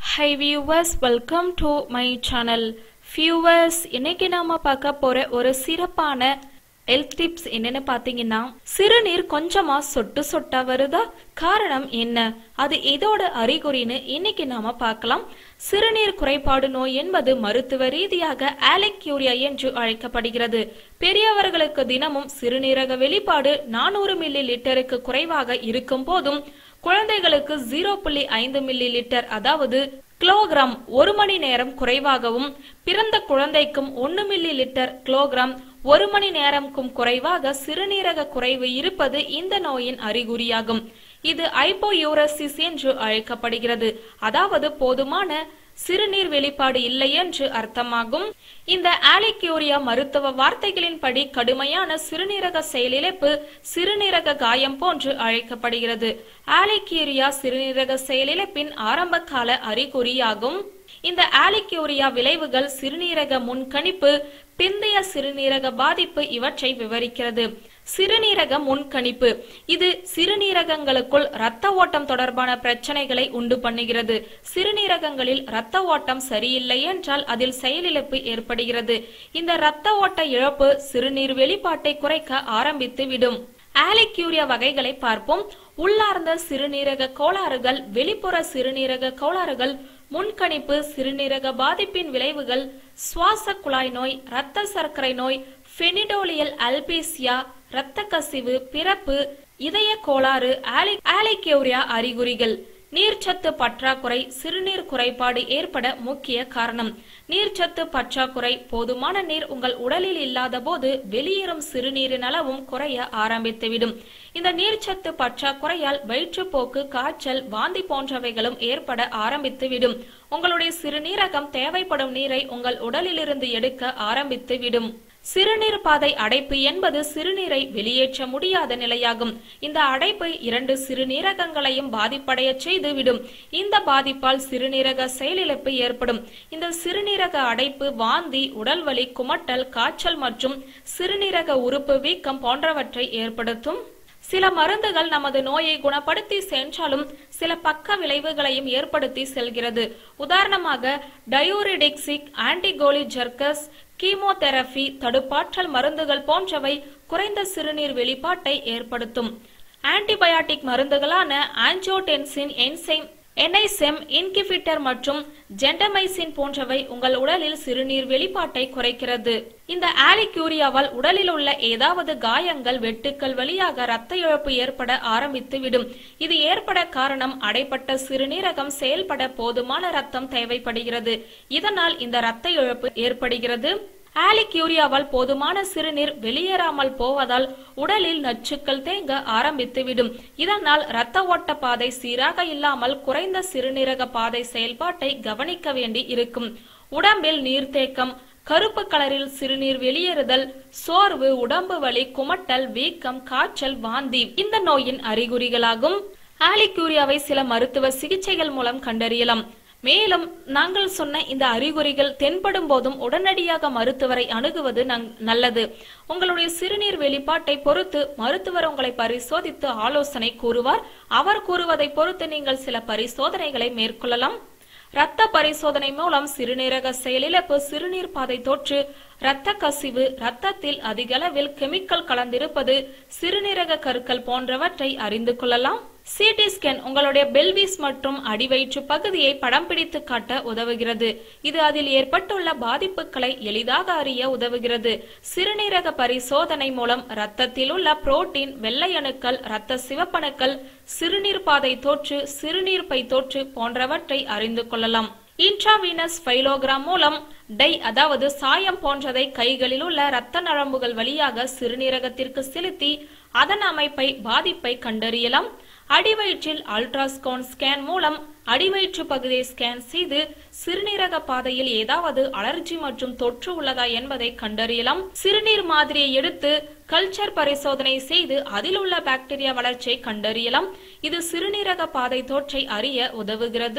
high viewers welcome to my channel viewers இன்னைக்கு நாம பார்க்க போற ஒரு சிறப்பான ஹெல்த் டிப்ஸ் என்னன்னு பாத்தீங்கன்னா சிறுநீர் கொஞ்சமா சொட்டு சொட்டா வருதா காரணம் என்ன அது இதோட அறிகுறின்னு இன்னைக்கு நாம பார்க்கலாம் சிறுநீர் குறைபாடு நோய் என்பது மருத்துவ ரீதியாக ஆலெக்யூரியா என்று அழைக்கப்படுகிறது பெரியவர்களுக்கு தினமும் சிறுநீரக வெளிப்பாடு நானூறு மில்லி லிட்டருக்கு குறைவாக இருக்கும் போதும் குழந்தைகளுக்கு ஜீரோ புள்ளி ஐந்து மில்லி லிட்டர் அதாவது கிலோகிராம் ஒரு மணி நேரம் குறைவாகவும் பிறந்த குழந்தைக்கும் ஒன்னு மில்லி லிட்டர் கிலோகிராம் ஒரு மணி நேரம்க்கும் குறைவாக சிறுநீரக குறைவு இருப்பது இந்த நோயின் அறிகுறியாகும் இது ஐப்போயூரசிஸ் என்று அழைக்கப்படுகிறது அதாவது போதுமான சிறுநீர் வெளிப்பாடு இல்லை என்று அர்த்தமாகும் இந்த ஆலிக்யூரியா மருத்துவ வார்த்தைகளின்படி கடுமையான சிறுநீரக செயலிழப்பு சிறுநீரக காயம் போன்று அழைக்கப்படுகிறது ஆலிக்யூரியா சிறுநீரக செயலிழப்பின் ஆரம்ப கால அறிகுறியாகும் இந்த ஆலிக்யூரியா விளைவுகள் சிறுநீரக முன்கணிப்பு பிந்தைய சிறுநீரக பாதிப்பு இவற்றை விவரிக்கிறது சிறுநீரக முன்கணிப்பு இது சிறுநீரகங்களுக்குள் இரத்த ஓட்டம் தொடர்பான பிரச்சனைகளை உண்டு பண்ணுகிறது சிறுநீரகங்களில் இரத்த ஓட்டம் சரியில்லை என்றால் அதில் செயலிழப்பு ஏற்படுகிறது இந்த இரத்த ஓட்ட இழப்பு சிறுநீர் வெளிப்பாட்டை குறைக்க ஆரம்பித்து விடும் ஆலிக்யூரியா வகைகளை பார்ப்போம் உள்ளார்ந்த சிறுநீரக கோளாறுகள் வெளிப்புற சிறுநீரக கோளாறுகள் முன்கணிப்பு சிறுநீரக பாதிப்பின் விளைவுகள் சுவாச குழாய் நோய் இரத்த சர்க்கரை நோய் ஃபெனிடோலியல் அல்பீசியா இரத்த கசிவு பிறப்பு இதய கோளாறு ஆலிக்யூரியா அறிகுறிகள் நீர்ச்சத்து பற்றாக்குறை சிறுநீர் குறைபாடு ஏற்பட முக்கிய காரணம் நீர்ச்சத்து பற்றாக்குறை போதுமான நீர் உங்கள் உடலில் இல்லாத போது வெளியேறும் சிறுநீரின் அளவும் குறைய ஆரம்பித்துவிடும் இந்த நீர்ச்சத்து பற்றாக்குறையால் வயிற்றுப்போக்கு காய்ச்சல் வாந்தி போன்றவைகளும் ஏற்பட ஆரம்பித்துவிடும் உங்களுடைய சிறுநீரகம் தேவைப்படும் நீரை உங்கள் உடலிலிருந்து எடுக்க ஆரம்பித்து விடும் சிறுநீர் பாதை அடைப்பு என்பது சிறுநீரை வெளியேற்ற முடியாத நிலையாகும் இந்த அடைப்பு இரண்டு சிறுநீரகங்களையும் பாதிப்படைய செய்து விடும் இந்த பாதிப்பால் சிறுநீரக செயலிழப்பு ஏற்படும் இந்த சிறுநீரக அடைப்பு வாந்தி உடல்வலி குமட்டல் காய்ச்சல் மற்றும் சிறுநீரக உறுப்பு வீக்கம் போன்றவற்றை ஏற்படுத்தும் சில மருந்துகள் நமது நோயை குணப்படுத்தி சென்றாலும் சில பக்க விளைவுகளையும் ஏற்படுத்தி செல்கிறது உதாரணமாக டயோரிடிக்சிக் ஆன்டிகோலி ஜெர்கஸ் கீமோதெரபி தடுப்பாற்றல் மருந்துகள் போன்றவை குறைந்த சிறுநீர் வெளிப்பாட்டை ஏற்படுத்தும் ஆன்டிபயாட்டிக் மருந்துகளான ஆன்ஜோடென்சின் என்சைம் என்ஐசெம் இன்கிபிட்டர் மற்றும் ஜெண்டமைசின் போன்றவை உங்கள் உடலில் சிறுநீர் வெளிப்பாட்டை குறைக்கிறது இந்த ஆலிக்யூரியாவால் உடலில் உள்ள ஏதாவது காயங்கள் வெட்டுக்கள் வழியாக இரத்த இழப்பு ஏற்பட ஆரம்பித்து விடும் இது ஏற்பட காரணம் அடைப்பட்ட சிறுநீரகம் செயல்பட போதுமான ரத்தம் தேவைப்படுகிறது இதனால் இந்த இரத்த இழப்பு ஏற்படுகிறது ஆலிக்யூரியாவால் போதுமான சிறுநீர் வெளியேறாமல் போவதால் உடலில் நச்சுக்கள் தேங்க ஆரம்பித்துவிடும் இதனால் இரத்த ஓட்ட பாதை சீராக இல்லாமல் குறைந்த சிறுநீரக பாதை செயல்பாட்டை கவனிக்க வேண்டி இருக்கும் உடம்பில் நீர்த்தேக்கம் கருப்பு கலரில் சிறுநீர் வெளியேறுதல் சோர்வு உடம்பு வலி குமட்டல் வீக்கம் காய்ச்சல் வாந்தி இந்த நோயின் அறிகுறிகளாகும் ஆலிக்யூரியாவை சில மருத்துவ சிகிச்சைகள் மூலம் கண்டறியலாம் மேலும் நாங்கள் சொன்ன இந்த அறிகுறிகள் தென்படும் போதும் உடனடியாக மருத்துவரை அணுகுவது நல்லது உங்களுடைய சிறுநீர் வெளிப்பாட்டை பொறுத்து மருத்துவர் உங்களை பரிசோதித்து ஆலோசனை கூறுவார் அவர் கூறுவதை பொறுத்து நீங்கள் சில பரிசோதனைகளை மேற்கொள்ளலாம் இரத்த பரிசோதனை மூலம் சிறுநீரக செயலிழப்பு சிறுநீர் பாதை தொற்று இரத்த கசிவு இரத்தத்தில் அதிக அளவில் கெமிக்கல் கலந்திருப்பது சிறுநீரக கருக்கள் போன்றவற்றை அறிந்து கொள்ளலாம் சிடி ஸ்கேன் உங்களுடைய பெல்விஸ் மற்றும் அடிவயிற்று பகுதியை படம் பிடித்து காட்ட உதவுகிறது இது அதில் ஏற்பட்டுள்ள பாதிப்புகளை எளிதாக அறிய உதவுகிறது சிறுநீரக பரிசோதனை மூலம் இரத்தத்தில் உள்ள புரோட்டீன் வெள்ளை அணுக்கள் இரத்த சிவப்பணுக்கள் சிறுநீர் பாதை தொற்று சிறுநீர் பை தொற்று போன்றவற்றை அறிந்து கொள்ளலாம் இன்ட்ராவீனஸ் ஃபைலோகிராம் மூலம் டை அதாவது சாயம் போன்றதை கைகளில் உள்ள இரத்த நரம்புகள் வழியாக சிறுநீரகத்திற்கு செலுத்தி அதன் அமைப்பை பாதிப்பை கண்டறியலாம் அடிவயிற்றில் அல்ட்ராஸ்கவுண்ட் ஸ்கேன் மூலம் அடிவயிற்று பகுதியை ஸ்கேன் செய்து சிறுநீரக பாதையில் ஏதாவது அலர்ஜி மற்றும் தொற்று உள்ளதா என்பதை கண்டறியலாம் சிறுநீர் மாதிரியை எடுத்து கல்ச்சர் பரிசோதனை செய்து அதில் உள்ள பாக்டீரியா வளர்ச்சியை கண்டறியலாம் இது சிறுநீரக பாதை தொற்றை அறிய உதவுகிறது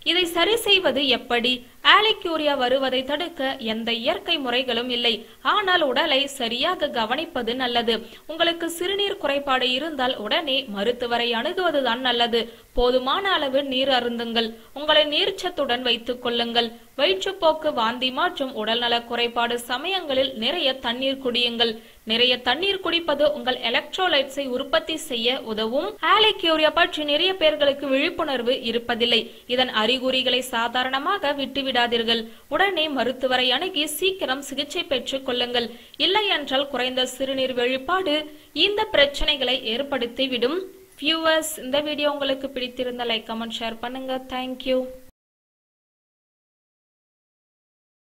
இதை சரி செய்வது எப்படி ஆலிக்யூரியா வருவதை தடுக்க எந்த இயற்கை முறைகளும் இல்லை ஆனால் உடலை சரியாக கவனிப்பது நல்லது உங்களுக்கு சிறுநீர் குறைபாடு இருந்தால் உடனே மருத்துவரை அணுகுவதுதான் நல்லது போதுமான அளவு நீர் அருந்துங்கள் உங்களை நீர்ச்சத்துடன் வைத்துக் கொள்ளுங்கள் வயிற்றுப்போக்கு வாந்தி மற்றும் உடல்நல குறைபாடு சமயங்களில் நிறைய தண்ணீர் குடியுங்கள் நிறைய தண்ணீர் குடிப்பது உங்கள் எலக்ட்ரோலைட்ஸை உற்பத்தி செய்ய உதவும் ஆலிக்யூரியா பற்றி நிறைய பேர்களுக்கு விழிப்புணர்வு இருப்பதில்லை இதன் அறிகுறிகளை சாதாரணமாக விட்டுவிடாதீர்கள் உடனே மருத்துவரை அணுகி சீக்கிரம் சிகிச்சை பெற்றுக் கொள்ளுங்கள் இல்லை என்றால் குறைந்த சிறுநீர் வெளிப்பாடு இந்த பிரச்சனைகளை ஏற்படுத்திவிடும் வியூவர்ஸ் இந்த வீடியோ உங்களுக்கு பிடித்திருந்த லைக் கமெண்ட் ஷேர் பண்ணுங்க தேங்க்யூ